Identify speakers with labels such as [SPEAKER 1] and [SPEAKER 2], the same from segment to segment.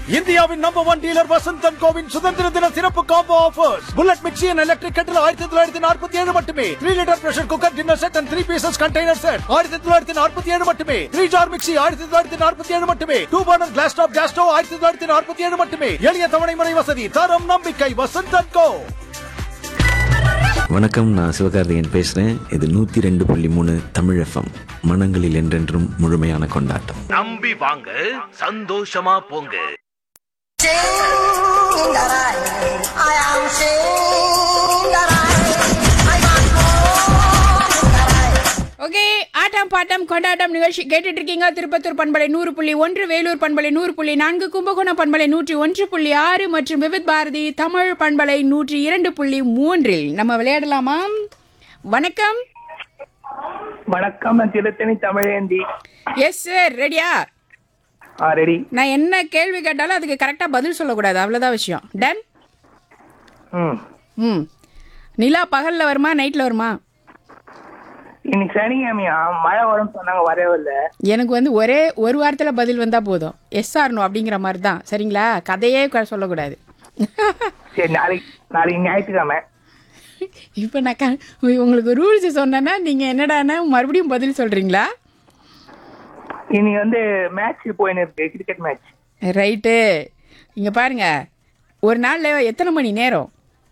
[SPEAKER 1] இந்தியாவின் number one dealer Vasanthan கோவின் சுதந்திர தின சிறப்பு combo offers bullet mixie and electric கட்டில் ஆயிரத்தி தொள்ளாயிரத்தி நாற்பத்தி ஏழு மட்டுமே three litre pressure cooker dinner set and three pieces container set ஆயிரத்தி தொள்ளாயிரத்தி நாற்பத்தி ஏழு மட்டுமே த்ரீ ஜார் மிக்சி ஆயிரத்தி தொள்ளாயிரத்தி நாற்பத்தி ஏழு மட்டுமே two burner glass top gas stove ஆயிரத்தி தொள்ளாயிரத்தி நாற்பத்தி ஏழு மட்டுமே எளிய தவணை முறை வசதி தரம் நம்பிக்கை வசந்தன் கோ
[SPEAKER 2] வணக்கம் நான் சிவகார்த்திகேயன் பேசுகிறேன் இது நூற்றி ரெண்டு புள்ளி மூணு தமிழ் எஃப்எம் மனங்களில் என்றென்றும் முழுமையான கொண்டாட்டம்
[SPEAKER 3] நம்பி வாங்க சந்தோஷமா போங்க
[SPEAKER 4] Singarae, I am Singarae. I am Singarae.
[SPEAKER 5] Okay ஆட்டம் பாட்டம் கொண்டாட்டம் நிகழ்ச்சி கேட்டுட்டு இருக்கீங்க திருப்பத்தூர் பண்பலை நூறு புள்ளி ஒன்று வேலூர் பண்பலை நூறு புள்ளி நான்கு கும்பகோணம் பண்பலை நூற்றி ஒன்று புள்ளி ஆறு மற்றும் விவித் பாரதி தமிழ் பண்பலை நூற்றி இரண்டு புள்ளி மூன்றில் நம்ம விளையாடலாமா வணக்கம்
[SPEAKER 6] வணக்கம் நான் திருத்தணி தமிழேந்தி
[SPEAKER 5] எஸ் சார் ரெடியா
[SPEAKER 6] ஆ ரெடி
[SPEAKER 5] நான் என்ன கேள்வி கேட்டாலும் அதுக்கு கரெக்டாக பதில் சொல்லக்கூடாது அவ்வளோதான் விஷயம் டன்
[SPEAKER 6] ம்
[SPEAKER 5] ம் நிலா பகலில் வருமா நைட்டில் வருமா
[SPEAKER 6] இன்னைக்கு சனிக்கிழமையா மழை வரும்னு சொன்னாங்க வரவே இல்லை
[SPEAKER 5] எனக்கு வந்து ஒரே ஒரு வாரத்தில் பதில் வந்தால் போதும் எஸ் ஆர்னோ அப்படிங்கிற மாதிரி தான் சரிங்களா கதையே க- சொல்லக்கூடாது
[SPEAKER 6] சரி நாளைக்கு நாளைக்கு ஞாயிற்றுக்கிழமை
[SPEAKER 5] இப்போ நான் க உங்களுக்கு ரூல்ஸ் சொன்னேன்னா நீங்கள் என்னடான்னா மறுபடியும் பதில் சொல்கிறீங்களா
[SPEAKER 6] இன்னைக்கு வந்து மேட்ச் போயின்னு இருக்கு கிரிக்கெட் மேட்ச்
[SPEAKER 5] ரைட்டு இங்கே பாருங்க ஒரு நாளில் எத்தனை மணி நேரம்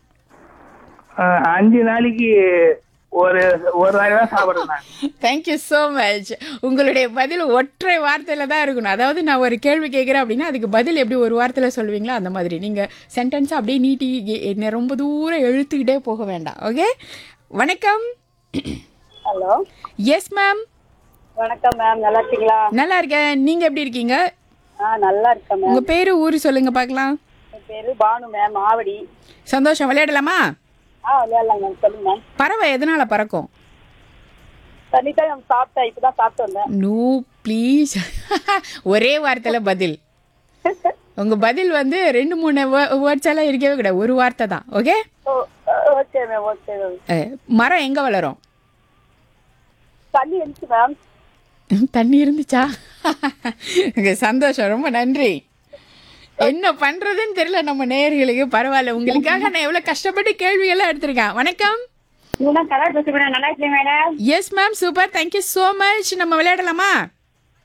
[SPEAKER 6] அஞ்சு நாளைக்கு ஒரு ஒரு நாள் தான் சாப்பிடுறேன் நான்
[SPEAKER 5] தேங்க்யூ ஸோ மச் உங்களுடைய பதில் ஒற்றை வார்த்தையில் தான் இருக்கணும் அதாவது நான் ஒரு கேள்வி கேட்குறேன் அப்படின்னா அதுக்கு பதில் எப்படி ஒரு வார்த்தையில் சொல்லுவீங்களோ அந்த மாதிரி நீங்கள் சென்டென்ஸை அப்படியே நீட்டி என்னை ரொம்ப தூரம் இழுத்துக்கிட்டே போக வேண்டாம் ஓகே வணக்கம்
[SPEAKER 7] ஹலோ
[SPEAKER 5] எஸ் மேம்
[SPEAKER 7] வணக்கம் மேம் நல்லா இருக்கீங்களா
[SPEAKER 5] நல்லா இருக்கேன் நீங்கள் எப்படி இருக்கீங்க
[SPEAKER 7] ஆ நல்லா இருக்கேன் மேம்
[SPEAKER 5] உங்கள் பேர் ஊர் சொல்லுங்க பார்க்கலாம்
[SPEAKER 7] என் பேரு பானு மேம் ஆவடி
[SPEAKER 5] சந்தோஷம் விளையாடலாமா
[SPEAKER 7] ஆ விளையாடலாம் மேம் சொல்லுங்க மேம்
[SPEAKER 5] பறவை எதனால பறக்கும்
[SPEAKER 7] தண்ணிதான் மேம் சாப்பிட்டேன் இப்பதான் சாப்பிட்டு வந்தேன்
[SPEAKER 5] நோ ப்ளீஸ் ஒரே வார்த்தையில் பதில் உங்க பதில் வந்து ரெண்டு மூணு வேர்ட்ஸ் எல்லாம் இருக்கவே கூடாது ஒரு வார்த்தை தான் okay
[SPEAKER 7] oh okay ma'am okay ma'am
[SPEAKER 5] மரம் எங்க வளரும்
[SPEAKER 7] தண்ணி இருந்துச்சு மேம்
[SPEAKER 5] தண்ணி இருந்துச்சா Okay, சந்தோஷம் ரொம்ப நன்றி என்ன பண்றதுன்னு தெரியல நம்ம நேயர்களுக்கு பரவாயில்ல உங்களுக்காக நான் எவ்வளவு கஷ்டப்பட்டு கேள்வியெல்லாம் எடுத்திருக்கேன் வணக்கம்
[SPEAKER 7] இவங்க கலர் பேச மேடம் நல்லா இருக்கேன் madam
[SPEAKER 5] yes ma'am super thank you so much நம்ம விளையாடலாமா